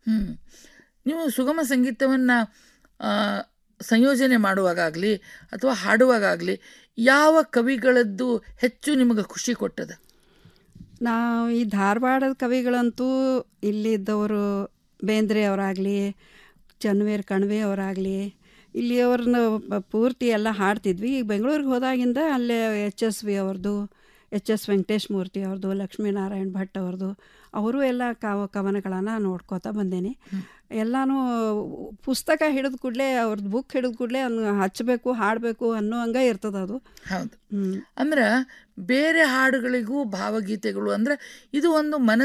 ಹ್ಮ್ ನೀವು ಸುಗಮ ಸಂಗೀತವನ್ನು ಸಂಯೋಜನೆ ಮಾಡುವಾಗಲಿ ಅಥವಾ ಹಾಡುವಾಗಲಿ ಯಾವ ಕವಿಗಳದ್ದು ಹೆಚ್ಚು ನಿಮಗೆ ಖುಷಿ ಕೊಟ್ಟದ ನಾವು ಈ ಧಾರವಾಡದ ಕವಿಗಳಂತೂ ಇಲ್ಲಿದ್ದವರು ಬೇಂದ್ರೆ ಅವರಾಗಲಿ ಚನ್ವೀರ್ ಕಣ್ವೆ ಅವರಾಗಲಿ ಇಲ್ಲಿಯವ್ರನ್ನ ಪ- ಪೂರ್ತಿ ಎಲ್ಲ ಹಾಡ್ತಿದ್ವಿ ಈಗ ಬೆಂಗಳೂರಿಗೆ ಹೋದಾಗಿಂದ ಅಲ್ಲೇ ಎಚ್ ಎಸ್ ವಿ ಅವ್ರದ್ದು ಎಚ್ ಎಸ್ ವೆಂಕಟೇಶ್ ಮೂರ್ತಿ ಅವ್ರದ್ದು ಲಕ್ಷ್ಮೀನಾರಾಯಣ ಭಟ್ ಅವ್ರದ್ದು ಅವರು ಎಲ್ಲ ಕವ ಕವನಗಳನ್ನು ನೋಡ್ಕೋತಾ ಬಂದೇನೆ ಎಲ್ಲನೂ ಪುಸ್ತಕ ಹಿಡಿದ ಕೂಡಲೇ ಅವ್ರದ್ದು ಬುಕ್ ಹಿಡಿದ ಕೂಡಲೇ ಅವ್ನು ಹಚ್ಚಬೇಕು ಹಾಡಬೇಕು ಅನ್ನೋ ಹಂಗೆ ಇರ್ತದೆ ಅದು ಹೌದು ಹ್ಮ್. ಅಂದ್ರೆ ಬೇರೆ ಹಾಡುಗಳಿಗೂ ಭಾವಗೀತೆಗಳು ಅಂದ್ರೆ ಇದು ಒಂದು ಮನ